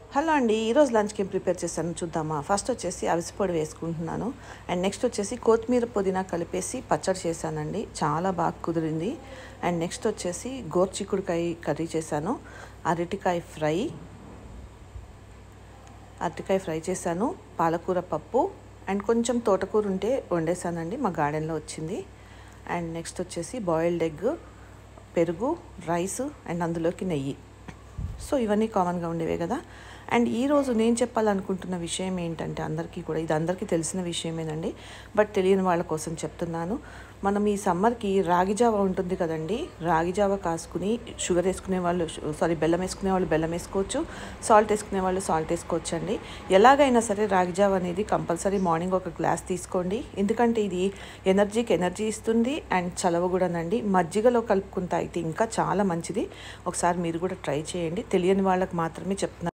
hello అండి ఈరోజు లంచ్కి ఏం ప్రిపేర్ చేశాను చూద్దామా ఫస్ట్ వచ్చేసి అవిసిపొడి వేసుకుంటున్నాను అండ్ నెక్స్ట్ వచ్చేసి కొత్తిమీర పుదీనా కలిపేసి పచ్చడి చేశానండి చాలా బాగా కుదిరింది అండ్ నెక్స్ట్ వచ్చేసి గోర్చిక్కుడుకాయ కర్రీ చేశాను అరటికాయ ఫ్రై అరటికాయ ఫ్రై చేశాను పాలకూర పప్పు అండ్ కొంచెం తోటకూర ఉంటే వండేసానండి మా గార్డెన్లో వచ్చింది అండ్ నెక్స్ట్ వచ్చేసి బాయిల్డ్ ఎగ్ పెరుగు రైస్ అండ్ అందులోకి నెయ్యి సో ఇవన్నీ కామన్గా ఉండేవే కదా అండ్ ఈరోజు నేను చెప్పాలనుకుంటున్న విషయం ఏంటంటే అందరికీ కూడా ఇది అందరికీ తెలిసిన విషయమేనండి బట్ తెలియని వాళ్ళ కోసం చెప్తున్నాను మనం ఈ సమ్మర్కి రాగి జావ ఉంటుంది కదండి రాగి జావ కాసుకుని షుగర్ వేసుకునే వాళ్ళు సారీ బెల్లం వేసుకునే వాళ్ళు బెల్లం వేసుకోవచ్చు సాల్ట్ వేసుకునే వాళ్ళు సాల్ట్ వేసుకోవచ్చు అండి ఎలాగైనా సరే రాగి జావ అనేది కంపల్సరీ మార్నింగ్ ఒక గ్లాస్ తీసుకోండి ఎందుకంటే ఇది ఎనర్జీకి ఎనర్జీ ఇస్తుంది అండ్ చలవ కూడానండి మజ్జిగలో కలుపుకుని తాగితే ఇంకా చాలా మంచిది ఒకసారి మీరు కూడా ట్రై చేయండి తెలియని వాళ్ళకి మాత్రమే చెప్తున్నాను